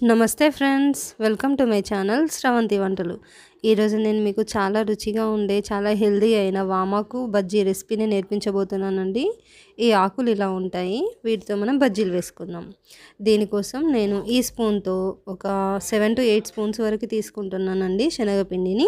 నమస్తే friends welcome to my channel Sravanthi వంటలు ఈరోజు నేను మీకు చాలా రుచిగా ఉండే చాలా హెల్దీ అయిన వామాకు బజ్జీ రెసిపీని నేర్పించబోతున్నానండి ఈ ఆకులు ఇలా ఉంటాయి వీటితో మనం బజ్జీలు వేసుకుందాం దీనికోసం నేను ఈ స్పూన్తో ఒక సెవెన్ టు ఎయిట్ స్పూన్స్ వరకు తీసుకుంటున్నానండి శనగపిండిని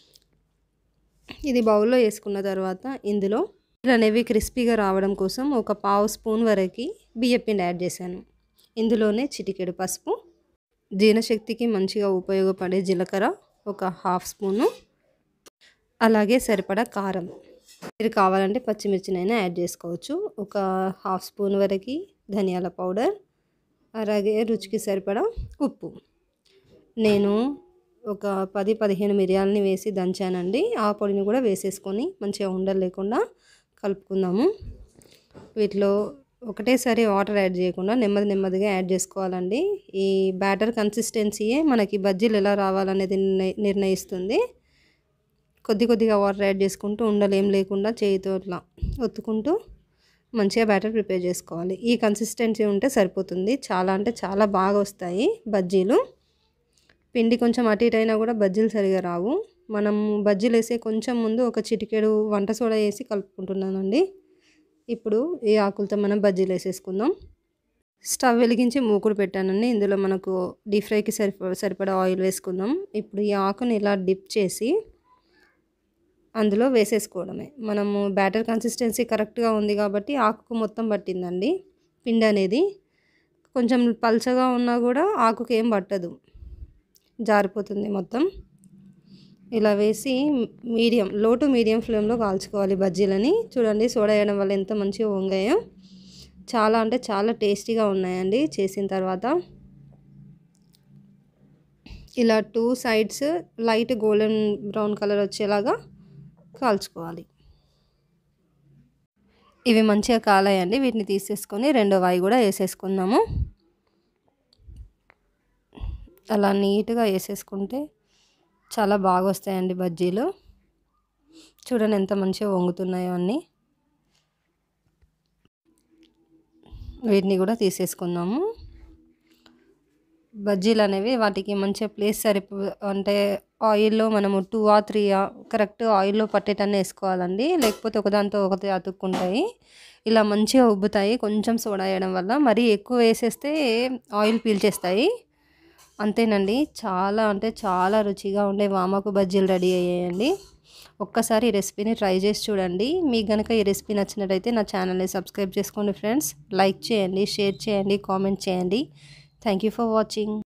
ఇది బౌల్లో వేసుకున్న తర్వాత ఇందులో అనేవి క్రిస్పీగా రావడం కోసం ఒక పావు స్పూన్ వరకు బియ్యపిండి యాడ్ చేశాను ఇందులోనే చిటికెడు పసుపు జీర్ణశక్తికి మంచిగా ఉపయోగపడే జీలకర్ర ఒక హాఫ్ స్పూను అలాగే సరిపడా కారం మీరు కావాలంటే పచ్చిమిర్చినైనా యాడ్ చేసుకోవచ్చు ఒక హాఫ్ స్పూన్ వరకు ధనియాల పౌడర్ అలాగే రుచికి సరిపడా ఉప్పు నేను ఒక పది పదిహేను మిరియాలని వేసి దంచానండి ఆ పొడిని కూడా వేసేసుకొని మంచిగా ఉండలు లేకుండా కలుపుకుందాము వీటిలో ఒకటేసారి వాటర్ యాడ్ చేయకుండా నెమ్మది నెమ్మదిగా యాడ్ చేసుకోవాలండి ఈ బ్యాటర్ కన్సిస్టెన్సీయే మనకి బజ్జీలు ఎలా రావాలనేది నిర్ణయిస్తుంది కొద్ది కొద్దిగా వాటర్ యాడ్ చేసుకుంటూ ఉండలేం లేకుండా చేయితో ఇట్లా ఒత్తుకుంటూ మంచిగా బ్యాటర్ ప్రిపేర్ చేసుకోవాలి ఈ కన్సిస్టెన్సీ ఉంటే సరిపోతుంది చాలా అంటే చాలా బాగా వస్తాయి బజ్జీలు పిండి కొంచెం అటు ఇటు అయినా కూడా బజ్జీలు సరిగా రావు మనం బజ్జీలు వేసే కొంచెం ముందు ఒక చిటికెడు వంట సోడా వేసి కలుపుకుంటున్నానండి ఇప్పుడు ఈ ఆకులతో మనం బజ్జీలు వేసేసుకుందాం స్టవ్ వెలిగించి మూకుడు పెట్టానండి ఇందులో మనకు డీప్ ఫ్రైకి సరిప సరిపడా ఆయిల్ వేసుకుందాం ఇప్పుడు ఈ ఆకుని ఇలా డిప్ చేసి అందులో వేసేసుకోవడమే మనము బ్యాటర్ కన్సిస్టెన్సీ కరెక్ట్గా ఉంది కాబట్టి ఆకుకు మొత్తం పట్టిందండి పిండి అనేది కొంచెం పల్చగా ఉన్నా కూడా ఆకుకి ఏం పట్టదు జారిపోతుంది మొత్తం ఇలా వేసి మీడియం లో టు మీడియం ఫ్లేమ్లో కాల్చుకోవాలి బజ్జీలని చూడండి సోడా వేయడం వల్ల ఎంత మంచిగా వంగాయో చాలా అంటే చాలా టేస్టీగా ఉన్నాయండి చేసిన తర్వాత ఇలా two sides light golden brown colour వచ్చేలాగా కాల్చుకోవాలి ఇవి మంచిగా కాలాయండి వీటిని తీసేసుకొని రెండో వాయి కూడా వేసేసుకుందాము అలా నీట్గా వేసేసుకుంటే చాలా బాగా వస్తాయండి బజ్జీలు చూడండి ఎంత మంచిగా వంగుతున్నాయో అన్నీ వీటిని కూడా తీసేసుకుందాము బజ్జీలు అనేవి వాటికి మంచిగా ప్లేస్ సరిపో అంటే ఆయిల్లో మనము టూ ఆ త్రీ కరెక్ట్ ఆయిల్లో పట్టేటన్నీ వేసుకోవాలండి లేకపోతే ఒకదాంతో ఒకటి అతుక్కుంటాయి ఇలా మంచిగా ఉబ్బుతాయి కొంచెం సోడా వేయడం వల్ల మరీ ఎక్కువ వేసేస్తే ఆయిల్ పీల్చేస్తాయి అంతేనండి చాలా అంటే చాలా రుచిగా ఉండే వామాకు బజ్జీలు రెడీ అయ్యాయండి ఒక్కసారి ఈ రెసిపీని ట్రై చేసి చూడండి మీకు కనుక ఈ రెసిపీ నచ్చినట్టయితే నా ఛానల్ని సబ్స్క్రైబ్ చేసుకోండి ఫ్రెండ్స్ లైక్ చేయండి షేర్ చేయండి కామెంట్ చేయండి థ్యాంక్ యూ ఫర్ వాచింగ్